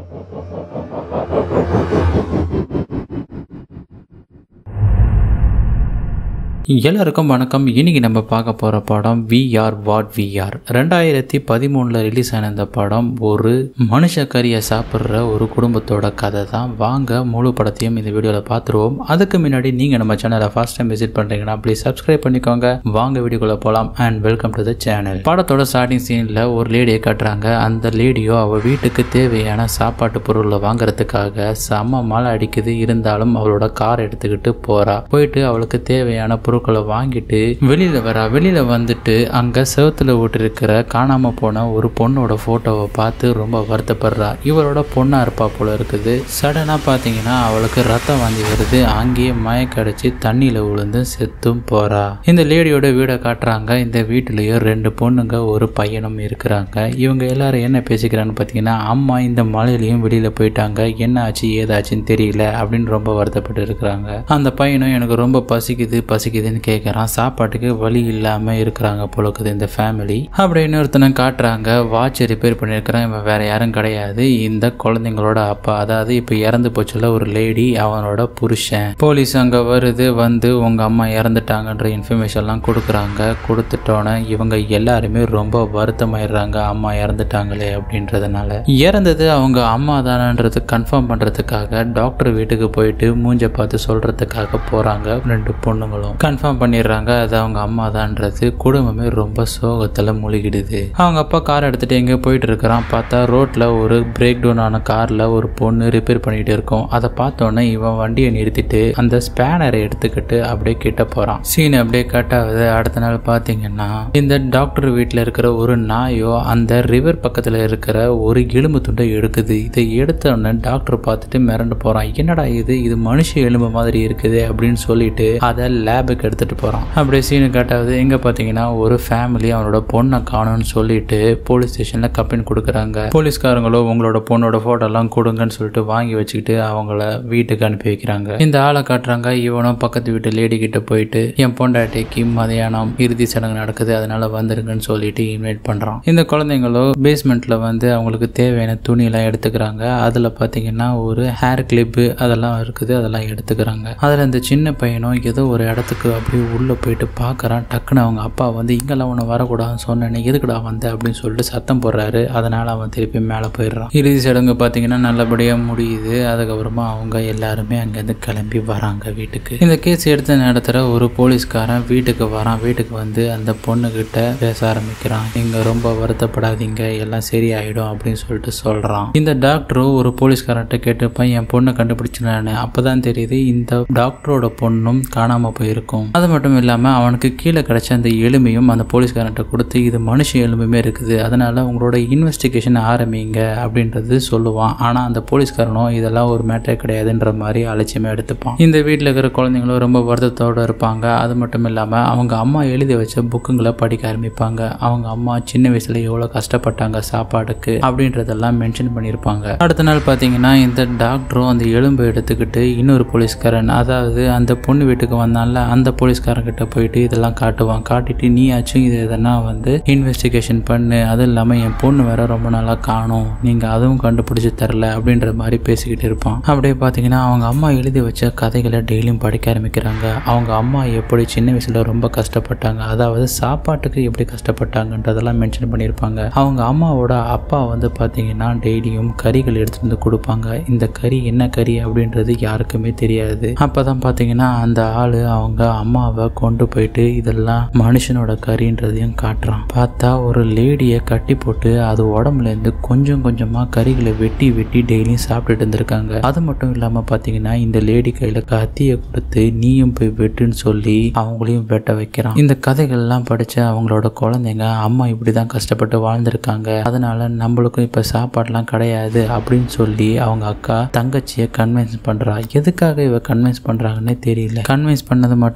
எல்லாருக்கும் வணக்கம் இன்னைக்கு நம்ம பார்க்க போகிற படம் விஆர் வாட் விஆர் ரெண்டாயிரத்தி பதிமூணில் ரிலீஸ் ஆன இந்த படம் ஒரு மனுஷ கறியை சாப்பிட்ற ஒரு குடும்பத்தோட கதை தான் வாங்க முழு படத்தையும் இந்த வீடியோவில் பார்த்துருவோம் அதுக்கு முன்னாடி நீங்கள் நம்ம சேனலை ஃபர்ஸ்ட் டைம் விசிட் பண்ணுறீங்கன்னா ப்ளீஸ் சப்ஸ்கிரைப் பண்ணிக்கோங்க வாங்க வீடியோக்குள்ளே போகலாம் and welcome to the channel படத்தோட ஸ்டார்டிங் சீனில் ஒரு லேடியை காட்டுறாங்க அந்த லேடியோ அவள் வீட்டுக்கு தேவையான சாப்பாட்டு பொருளை வாங்குறதுக்காக செம்ம மழை அடிக்குது இருந்தாலும் அவளோட கார் எடுத்துக்கிட்டு போறா போயிட்டு அவளுக்கு தேவையான பொருட்களை வாங்கிட்டு வெளியில வரா வெளியில வந்துட்டு அங்க செவத்துல விட்டுருக்கிற காணாம போன ஒரு பொண்ணோட போட்டோவை பார்த்து ரொம்ப வருத்தப்படுறா இவளோட பொண்ணா இருப்பா போல இருக்குது சடனா பாத்தீங்கன்னா அவளுக்கு ரத்தம் வாந்தி வருது அங்கேயே மயக்கடிச்சு தண்ணியில விழுந்து செத்தும் போறா இந்த லேடியோட வீடை காட்டுறாங்க இந்த வீட்டுலயும் ரெண்டு பொண்ணுங்க ஒரு பையனும் இருக்கிறாங்க இவங்க எல்லாரும் என்ன பேசிக்கிறான்னு பாத்தீங்கன்னா அம்மா இந்த மலையிலயும் வெளியில போயிட்டாங்க என்ன ஆச்சு ஏதாச்சுன்னு தெரியல அப்படின்னு ரொம்ப வருத்தப்பட்டு இருக்கிறாங்க அந்த பையனும் எனக்கு ரொம்ப பசிக்குது பசிக்குதுன்னு கேட்குறான் சாப்பாட்டுக்கு வழி இல்லாமல் இருக்கிறாங்க போலக்குது இந்த ஃபேமிலி அப்படி இன்னொருத்தனை காட்டுறாங்க வாட்ச் ரிப்பேர் பண்ணியிருக்கிறான் இவன் வேற யாரும் கிடையாது இந்த குழந்தைங்களோட அப்பா அதாவது இப்போ இறந்து போச்சுல ஒரு லேடி அவனோட புருஷன் போலீஸ் அங்கே வருது வந்து உங்க அம்மா இறந்துட்டாங்கன்ற இன்ஃபர்மேஷன்லாம் கொடுக்குறாங்க கொடுத்துட்டோன்னே இவங்க எல்லாருமே ரொம்ப வருத்தமாயிடுறாங்க அம்மா இறந்துட்டாங்களே அப்படின்றதுனால இறந்தது அவங்க அம்மா தானன்றது கன்ஃபார்ம் பண்ணுறதுக்காக டாக்டர் வீட்டுக்கு போயிட்டு மூஞ்ச பார்த்து சொல்கிறதுக்காக போகிறாங்க ரெண்டு பொண்ணுங்களும் கன்ஃபார்ம் பண்ணிடுறாங்க அது அவங்க அம்மா தான்றது குடும்பமே ரொம்ப சோகத்தில் முழுகிடுது அவங்க அப்பா கார் எடுத்துகிட்டு எங்கேயோ போயிட்டு இருக்கிறான் பார்த்தா ரோட்டில் ஒரு பிரேக் டவுன் ஆன காரில் ஒரு பொண்ணு ரிப்பேர் பண்ணிட்டு இருக்கும் அதை பார்த்தோன்னே இவன் வண்டியை நிறுத்திட்டு அந்த ஸ்பேனரை எடுத்துக்கிட்டு அப்படியே கிட்ட போகிறான் சீன் அப்படியே கட் ஆகுது அடுத்த நாள் பார்த்தீங்கன்னா இந்த டாக்டர் வீட்டில் இருக்கிற ஒரு நாயோ அந்த ரிவர் பக்கத்தில் இருக்கிற ஒரு எலும்பு துண்டை எடுக்குது இதை எடுத்த உடனே டாக்டர் பார்த்துட்டு மிரண்டு போகிறான் என்னடா இது இது மனுஷ எலும்பு மாதிரி இருக்குது அப்படின்னு சொல்லிட்டு அதை லேபுக்கு எடுத்துட்டு போகிறான் அப்படியே சீனு கட்டாவது எங்கே பார்த்தீங்கன்னா ஒரு ஃபேமிலி அவனோட பொண்ணை காணும்னு சொல்லிட்டு போலீஸ் ஸ்டேஷனில் கம்ப்ளைண்ட் கொடுக்குறாங்க போலீஸ்காரங்களோ உங்களோட பொண்ணோட ஃபோட்டோலாம் கொடுங்கன்னு சொல்லிட்டு வாங்கி வச்சுக்கிட்டு அவங்கள வீட்டுக்கு அனுப்பி வைக்கிறாங்க இந்த ஆளை காட்டுறாங்க இவனும் பக்கத்து வீட்டு லேடி கிட்ட போயிட்டு என் பொண்டாட்டிக்கு மதியானம் இறுதி சடங்கு நடக்குது அதனால வந்துருங்கன்னு சொல்லிட்டு இன்வைட் பண்ணுறான் இந்த குழந்தைங்களோ பேஸ்மெண்ட்ல வந்து அவங்களுக்கு தேவையான துணியெல்லாம் எடுத்துக்கிறாங்க அதில் பார்த்தீங்கன்னா ஒரு ஹேர் கிளிப்பு அதெல்லாம் இருக்குது அதெல்லாம் எடுத்துக்கிறாங்க அதில் இந்த சின்ன பையனும் ஏதோ ஒரு இடத்துக்கு அப்படியே உள்ளே போயிட்டு பார்க்குறான் டக்குன்னு அவங்க அப்பா வந்து இங்கெல்லாம் ஒன்று வரக்கூடாதுன்னு சொன்னேன் எதுக்குடா வந்த அப்படின்னு சொல்லிட்டு சத்தம் போடுறாரு அதனால அவன் திருப்பி மேலே போயிடுறான் இறுதி சடங்கு பார்த்தீங்கன்னா நல்லபடியாக முடியுது அதுக்கப்புறமா அவங்க எல்லாருமே அங்கேருந்து கிளம்பி வராங்க வீட்டுக்கு இந்த கேஸ் எடுத்து நடத்துகிற ஒரு போலீஸ்காரன் வீட்டுக்கு வரான் வீட்டுக்கு வந்து அந்த பொண்ணுகிட்ட பேச ஆரம்பிக்கிறான் நீங்க ரொம்ப வருத்தப்படாதீங்க எல்லாம் சரியாயிடும் அப்படின்னு சொல்லிட்டு சொல்றான் இந்த டாக்டரும் ஒரு போலீஸ்காரன்ட்ட கேட்டுப்பேன் என் பொண்ணை கண்டுபிடிச்சினானு அப்பதான் தெரியுது இந்த டாக்டரோட பொண்ணும் காணாம போயிருக்கும் அது மட்டும் இல்லாம அவனுக்கு கீழே கிடைச்ச அந்த எலும்பையும் அந்த போலீஸ்காரன்ட்ட கொடுத்து இது மனுஷ எலும்புமே இருக்குது அதனால உங்களோட இன்வெஸ்டிகேஷன் ஆரம்பிங்க அப்படின்றது சொல்லுவான் ஆனா அந்த போலீஸ்காரனும் இதெல்லாம் ஒரு மேட்டரே கிடையாதுன்ற மாதிரி அலட்சியமா எடுத்துப்பான் இந்த வீட்டில் இருக்கிற குழந்தைங்களும் ரொம்ப வருத்தத்தோட இருப்பாங்க அது மட்டும் இல்லாம அவங்க அம்மா எழுதி வச்ச புக்குங்களை படிக்க ஆரம்பிப்பாங்க அவங்க அம்மா சின்ன வயசுல எவ்வளவு கஷ்டப்பட்டாங்க சாப்பாடுக்கு அப்படின்றதெல்லாம் மென்ஷன் பண்ணியிருப்பாங்க அடுத்த நாள் பார்த்தீங்கன்னா இந்த டாக்டரும் அந்த எலும்பை எடுத்துக்கிட்டு இன்னொரு போலீஸ்காரன் அதாவது அந்த பொண்ணு வீட்டுக்கு வந்தான்ல அந்த போலீஸ்காரன் கிட்ட போயிட்டு இதெல்லாம் காட்டுவான் காட்டிட்டு நீயாச்சும் இது எதனா வந்து இன்வெஸ்டிகேஷன் பண்ணு அதுவும் இல்லாமல் என் பொண்ணு வேற ரொம்ப நாளாக காணும் நீங்கள் அதுவும் கண்டுபிடிச்சு தரல அப்படின்ற மாதிரி பேசிக்கிட்டு இருப்பான் அப்படியே பார்த்தீங்கன்னா அவங்க அம்மா எழுதி வச்ச கதைகளை டெய்லியும் படிக்க ஆரம்பிக்கிறாங்க அவங்க அம்மா எப்படி சின்ன வயசுல ரொம்ப கஷ்டப்பட்டாங்க அதாவது சாப்பாட்டுக்கு எப்படி கஷ்டப்பட்டாங்கன்றதெல்லாம் மென்ஷன் பண்ணியிருப்பாங்க அவங்க அம்மாவோட அப்பா வந்து பார்த்தீங்கன்னா டெய்லியும் கறிகள் எடுத்துட்டு வந்து கொடுப்பாங்க இந்த கறி என்ன கறி அப்படின்றது யாருக்குமே தெரியாது அப்பதான் பார்த்தீங்கன்னா அந்த ஆளு அவங்க அம்மாவை கொண்டு போயிட்டு இதெல்லாம் மனுஷனோட கறின்றதையும் காட்டுறான் பார்த்தா ஒரு லேடியை கட்டி போட்டு அது உடம்புல இருந்து கொஞ்சம் கொஞ்சமா கறிகளை வெட்டி வெட்டி டெய்லியும் சாப்பிட்டுட்டு இருந்திருக்காங்க அது மட்டும் இல்லாம பார்த்தீங்கன்னா இந்த லேடி கையில கத்தியை கொடுத்து நீயும் போய் வெட்டுன்னு சொல்லி அவங்களையும் வெட்ட வைக்கிறான் இந்த கதைகள்லாம் படிச்ச அவங்களோட குழந்தைங்க அம்மா இப்படிதான் கஷ்டப்பட்டு வாழ்ந்திருக்காங்க அதனால நம்மளுக்கும் இப்ப சாப்பாடுலாம் கிடையாது அப்படின்னு சொல்லி அவங்க அக்கா தங்கச்சியை கன்வின்ஸ் பண்றா எதுக்காக இவ கன்வின்ஸ் பண்றாங்கன்னே தெரியல கன்வின்ஸ் பண்ணது மட்டும்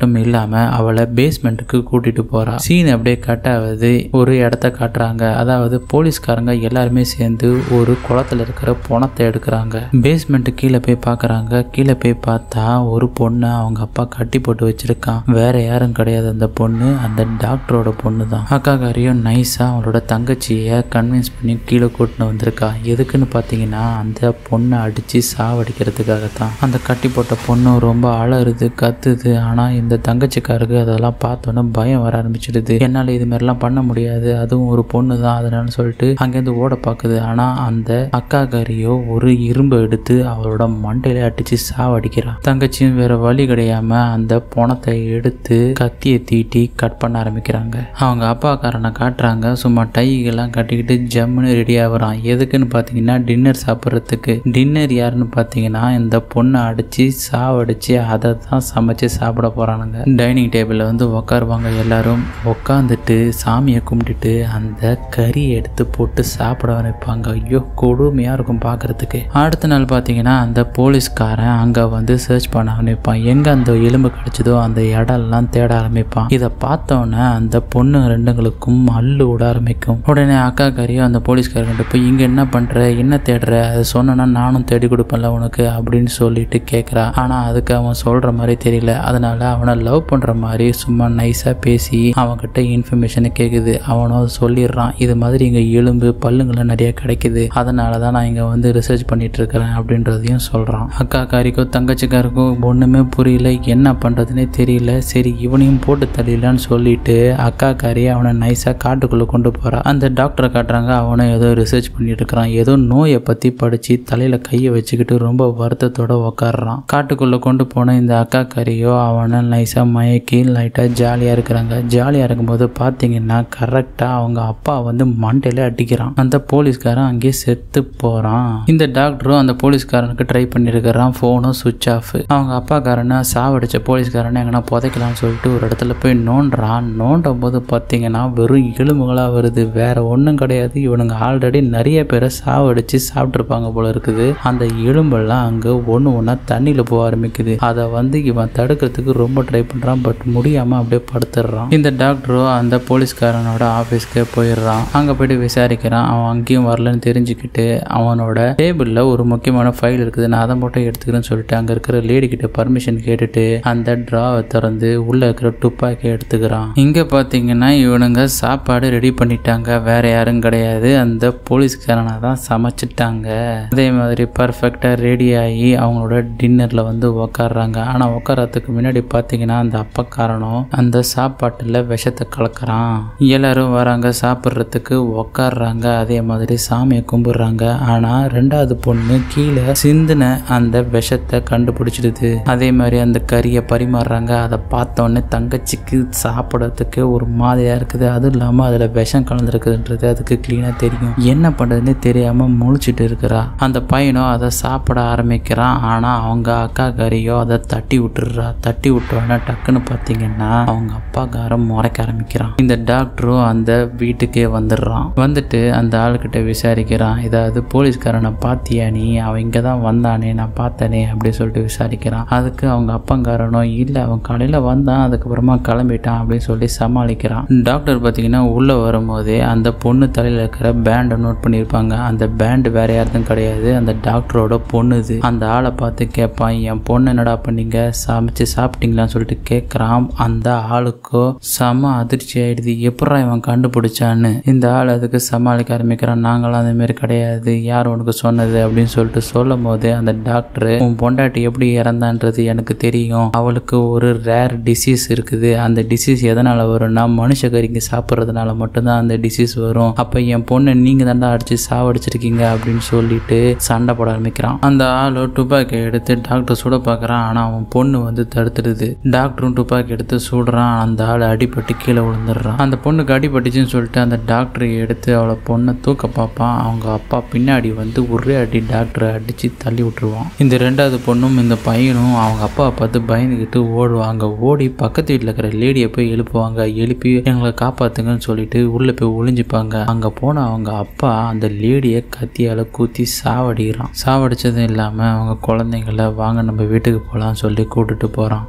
மட்டும் இல்லாம அவளை பேஸ்மெண்ட்டுக்கு கூட்டிட்டு போறா சீன் அப்படியே கட் ஆகுது ஒரு இடத்த காட்டுறாங்க அதாவது போலீஸ்காரங்க எல்லாருமே சேர்ந்து ஒரு குளத்துல இருக்கிற பணத்தை எடுக்கிறாங்க பேஸ்மெண்ட் கீழே போய் பார்க்கறாங்க கீழே போய் பார்த்தா ஒரு பொண்ணை அவங்க அப்பா கட்டி போட்டு வச்சிருக்கான் வேற யாரும் கிடையாது அந்த பொண்ணு அந்த டாக்டரோட பொண்ணு தான் அக்காக்காரியும் நைஸா அவளோட தங்கச்சியை கன்வின்ஸ் பண்ணி கீழே கூட்டின்னு வந்திருக்கா எதுக்குன்னு பார்த்தீங்கன்னா அந்த பொண்ணை அடிச்சு சாவடிக்கிறதுக்காக தான் அந்த கட்டி போட்ட பொண்ணு ரொம்ப அலறுது கத்துது ஆனா இந்த தங்கச்சிக்காருக்கு அதெல்லாம் பார்த்தோன்னே பயம் வர ஆரம்பிச்சிடுது என்னால இது மாதிரிலாம் பண்ண முடியாது அதுவும் ஒரு பொண்ணு தான் அதனால சொல்லிட்டு அங்கேருந்து ஓட பார்க்குது ஆனா அந்த அக்காக்காரியோ ஒரு இரும்பை எடுத்து அவளோட மண்டையில அடிச்சு சாவடிக்கிறா தங்கச்சியும் வேற வழி கிடையாம அந்த பணத்தை எடுத்து கத்தியை தீட்டி கட் பண்ண ஆரம்பிக்கிறாங்க அவங்க அப்பாக்காரனை காட்டுறாங்க சும்மா டைகெல்லாம் கட்டிக்கிட்டு ஜம்முன்னு ரெடி ஆகுறான் எதுக்குன்னு பார்த்தீங்கன்னா டின்னர் சாப்பிட்றதுக்கு டின்னர் யாருன்னு பார்த்தீங்கன்னா இந்த பொண்ணை அடிச்சு சாவடிச்சு அதை தான் சமைச்சு சாப்பிட போறானுங்க டைனிங் டேபிளில் வந்து உட்காருவாங்க எல்லாரும் உட்காந்துட்டு சாமியை கும்பிட்டுட்டு அந்த கறியை எடுத்து போட்டு சாப்பிட ஆரம்பிப்பாங்க ஐயோ கொடுமையாக இருக்கும் பார்க்கறதுக்கு அடுத்த நாள் பார்த்தீங்கன்னா அந்த போலீஸ்காரன் அங்கே வந்து சர்ச் பண்ண ஆரம்பிப்பான் எங்கே அந்த எலும்பு கிடைச்சதோ அந்த இடம்லாம் தேட ஆரம்பிப்பான் இதை பார்த்தோன்னே அந்த பொண்ணு ரெண்டுங்களுக்கும் அள்ளு விட ஆரம்பிக்கும் உடனே அக்கா கறியோ அந்த போலீஸ்காரங்கிட்ட போய் இங்கே என்ன பண்ணுற என்ன தேடுற அதை சொன்னா நானும் தேடி கொடுப்பேன்ல உனக்கு அப்படின்னு சொல்லிட்டு கேட்குறா ஆனால் அதுக்கு அவன் சொல்கிற மாதிரி தெரியல அதனால அவனை லவ் பண்ணுற மாதிரி சும்மா நைஸாக பேசி அவன்கிட்ட இன்ஃபர்மேஷனை கேட்குது அவனும் அதை சொல்லிடுறான் இது மாதிரி இங்கே எலும்பு பல்லுங்கள்லாம் நிறைய கிடைக்குது அதனால தான் நான் இங்கே வந்து ரிசர்ச் பண்ணிட்டு இருக்கிறேன் அப்படின்றதையும் சொல்கிறான் அக்கா காரிக்கோ தங்கச்சிக்காருக்கோ ஒன்றுமே புரியல என்ன பண்ணுறதுனே தெரியல சரி இவனையும் போட்டு தள்ளிடலான்னு சொல்லிட்டு அக்கா காரி அவனை நைஸாக காட்டுக்குள்ளே கொண்டு போகிறான் அந்த டாக்டரை காட்டுறாங்க அவனை ஏதோ ரிசர்ச் பண்ணிட்டு இருக்கிறான் ஏதோ நோயை பற்றி படித்து தலையில் கையை வச்சுக்கிட்டு ரொம்ப வருத்தத்தோட உக்காடுறான் காட்டுக்குள்ளே கொண்டு போன இந்த அக்கா கறியோ அவனை நைஸாக மயக்கி லைட்டாக ஜாலியாக இருக்கிறாங்க ஜாலியாக இருக்கும்போது பார்த்தீங்கன்னா கரெக்டாக அவங்க அப்பா வந்து மண்டையில அடிக்கிறான் அந்த போலீஸ்காரன் அங்கேயே செத்து போகிறான் இந்த டாக்டரும் அந்த போலீஸ்காரனுக்கு ட்ரை பண்ணியிருக்கிறான் ஃபோனும் சுவிட்ச் ஆஃப் அவங்க அப்பாக்காரனை சாவடிச்ச போலீஸ்காரனை எங்கன்னா புதைக்கலாம்னு சொல்லிட்டு ஒரு இடத்துல போய் நோண்டுறான் நோண்டும் போது பார்த்தீங்கன்னா வெறும் எலும்புகளாக வருது வேற ஒன்றும் கிடையாது இவனுங்க ஆல்ரெடி நிறைய பேரை சாவடிச்சு சாப்பிட்ருப்பாங்க போல இருக்குது அந்த எலும்பெல்லாம் அங்கே ஒன்று ஒன்றா தண்ணியில் போக ஆரம்பிக்குது அதை வந்து இவன் தடுக்கிறதுக்கு ரொம்ப ட்ரை பண்ணுறான் பட் முடியாமல் அப்படியே படுத்துடுறான் இந்த டாக்டரும் அந்த போலீஸ்காரனோட ஆஃபீஸ்க்கு போயிடுறான் அங்கே போயிட்டு விசாரிக்கிறான் அவன் அங்கேயும் வரலன்னு தெரிஞ்சுக்கிட்டு அவனோட டேபிளில் ஒரு முக்கியமான ஃபைல் இருக்குது நான் அதை மட்டும் எடுத்துக்கிறேன்னு சொல்லிட்டு அங்கே இருக்கிற லேடி கிட்ட பர்மிஷன் கேட்டுட்டு அந்த ட்ராவை திறந்து உள்ளே இருக்கிற துப்பாக்கி எடுத்துக்கிறான் இங்கே பார்த்தீங்கன்னா இவனுங்க சாப்பாடு ரெடி பண்ணிட்டாங்க வேற யாரும் கிடையாது அந்த போலீஸ்காரனை தான் சமைச்சிட்டாங்க அதே மாதிரி பர்ஃபெக்டாக ரெடி ஆகி அவங்களோட டின்னரில் வந்து உக்காடுறாங்க ஆனால் உட்காரத்துக்கு முன்னாடி பார்த்தீங்கன்னா அந்த அப்பக்காரனும் அந்த சாப்பாட்டில் விஷத்தை கலக்கிறான் எல்லாரும் வராங்க சாப்பிட்றதுக்கு உக்காடுறாங்க அதே மாதிரி சாமியை கும்பிடுறாங்க ஆனால் ரெண்டாவது பொண்ணு கீழே சிந்தின அந்த விஷத்தை கண்டுபிடிச்சிடுது அதே மாதிரி அந்த கறியை பரிமாறுறாங்க அதை பார்த்தோன்னே தங்கச்சிக்கு சாப்பிட்றதுக்கு ஒரு மாதிரியா இருக்குது அதுவும் இல்லாமல் அதில் விஷம் கலந்துருக்குதுன்றது அதுக்கு க்ளீனாக தெரியும் என்ன பண்ணுறதுன்னே தெரியாமல் முழிச்சிட்டு இருக்கிறா அந்த பையனும் அதை சாப்பிட ஆரம்பிக்கிறான் ஆனால் அவங்க அக்கா கறியோ அதை தட்டி விட்டுடுறா தட்டி விட்டுறோன்னா டக்குன்னு பார்த்தீங்கன்னா அவங்க அப்பாக்காரன் முறைக்க ஆரம்பிக்கிறான் இந்த டாக்டரும் அந்த வீட்டுக்கே வந்துடுறான் வந்துட்டு அந்த ஆளுக்கிட்ட விசாரிக்கிறான் ஏதாவது போலீஸ்காரனை பார்த்தியா நீ அவன் இங்கே தான் வந்தானே நான் பார்த்தனே அப்படி சொல்லிட்டு விசாரிக்கிறான் அதுக்கு அவங்க அப்பங்காரனோ இல்லை அவன் காலையில் வந்தான் அதுக்கப்புறமா கிளம்பிட்டான் அப்படின்னு சொல்லி சமாளிக்கிறான் டாக்டர் பார்த்தீங்கன்னா உள்ளே வரும்போதே அந்த பொண்ணு தலையில் இருக்கிற பேண்டை நோட் பண்ணியிருப்பாங்க அந்த பேண்ட் வேற யாருக்கும் கிடையாது அந்த டாக்டரோட பொண்ணு இது அந்த ஆளை பார்த்து கேட்பான் என் பொண்ணு என்னடா பண்ணீங்க சமைச்சு சாப்பிட்டீங்களான்னு சொல்லிட்டு கேட்குறான் அந்த ஆளுக்கோ செம அதிர்ச்சி ஆயிடுது எப்படா இவன் கண்டுபிடிச்சான்னு இந்த ஆள் அதுக்கு சமாளிக்க ஆரம்பிக்கிறான் நாங்களாம் அந்த மாதிரி கிடையாது யார் உனக்கு சொன்னது அப்படின்னு சொல்லிட்டு சொல்லும் போது அந்த டாக்டர் உன் பொண்டாட்டி எப்படி இறந்தான்றது எனக்கு தெரியும் அவளுக்கு ஒரு ரேர் டிசீஸ் இருக்குது அந்த டிசீஸ் எதனால வரும்னா மனுஷ கறிங்க சாப்பிட்றதுனால மட்டும்தான் அந்த டிசீஸ் வரும் அப்ப என் பொண்ணை நீங்க தாண்டா அடிச்சு சாவடிச்சிருக்கீங்க அப்படின்னு சொல்லிட்டு சண்டை போட ஆரம்பிக்கிறான் அந்த ஆளு துப்பாக்கி எடுத்து டாக்டர் சுட பார்க்கறான் ஆனா அவன் பொண்ணு வந்து தடுத்துடுது டாக்டரும் துப்பாக்கி எடுத்து சுடுறான் அந்த ஆள் அடிபட்டு கீழே விழுந்துடுறான் அந்த பொண்ணுக்கு அடிபட்டுச்சுன்னு சொல்லிட்டு அந்த டாக்டர் எடுத்து அவளை பொண்ணை தூக்க பார்ப்பான் அவங்க அப்பா பின்னாடி வந்து ஒரே அடி டாக்டரை அடிச்சு தள்ளி விட்டுருவான் இந்த ரெண்டாவது பொண்ணும் இந்த பையனும் அவங்க அப்பாவை பார்த்து பயந்துக்கிட்டு ஓடுவாங்க ஓடி பக்கத்து வீட்டில் இருக்கிற லேடியை போய் எழுப்புவாங்க எழுப்பி எங்களை காப்பாத்துங்கன்னு சொல்லிட்டு உள்ள போய் ஒளிஞ்சுப்பாங்க அங்க போன அவங்க அப்பா அந்த லேடியை கத்தியால கூத்தி சாவடிக்கிறான் சாவடிச்சதும் இல்லாம அவங்க குழந்தைங்கள வாங்க நம்ம வீட்டுக்கு போகலாம்னு சொல்லி கூட்டிட்டு போறான் கூட்டிட்டு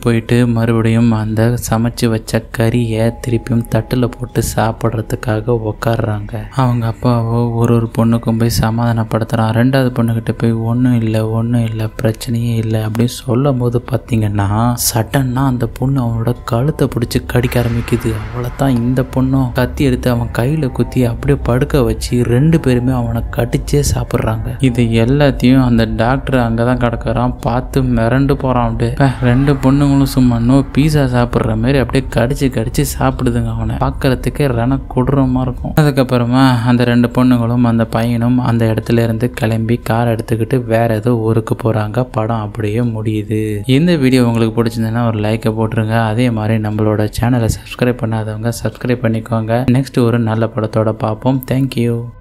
போயிட்டு மறுபடியும் அந்த சமைச்சு வச்ச கறியை திருப்பியும் தட்டில் போட்டு சாப்பிட்றதுக்காக உக்காடுறாங்க அவங்க அப்பாவோ ஒரு ஒரு பொண்ணுக்கும் போய் சமாதானப்படுத்துகிறான் ரெண்டாவது பொண்ணுக்கிட்ட போய் ஒன்றும் இல்லை ஒன்றும் இல்லை பிரச்சனையே இல்லை அப்படின்னு சொல்லும் போது பார்த்தீங்கன்னா சடன்னா அந்த பொண்ணு அவனோட கழுத்தை பிடிச்சி கடிக்க ஆரம்பிக்குது அவ்வளோதான் இந்த பொண்ணும் கத்தி எடுத்து அவன் கையில் குத்தி அப்படியே படுக்க வச்சு ரெண்டு பேருமே அவனை கடிச்சே சாப்பிட்றாங்க இது எல்லாத்தையும் அந்த டாக்டர் அங்கே தான் கிடக்குறான் பார்த்து மிரண்டு போகிறான் அப்படியே "பே, ரெண்டு பொண்ணுங்களும் சும்மா நோ பீஸா சாப்பிட்ற மாதிரி அப்படியே கடிச்சு கடிச்சு சாப்பிடுதுங்க அவனை பார்க்கறதுக்கே ரண கொடூரமாக இருக்கும் அதுக்கப்புறமா அந்த ரெண்டு பொண்ணுங்களும் அந்த பையனும் அந்த இடத்துல இருந்து கிளம்பி கார் எடுத்துக்கிட்டு வேற ஏதோ ஊருக்கு போகிறாங்க படம் அப்படியே முடியுது இந்த வீடியோ உங்களுக்கு பிடிச்சிருந்ததுன்னா ஒரு லைக்கை போட்டுருங்க அதே மாதிரி நம்மளோட சேனலை சப்ஸ்கிரைப் பண்ணாதவங்க சப்ஸ்கிரைப் பண்ணிக்கோங்க நெக்ஸ்ட் ஒரு நல்ல படத்தோட பார்ப்போம் தேங்க்யூ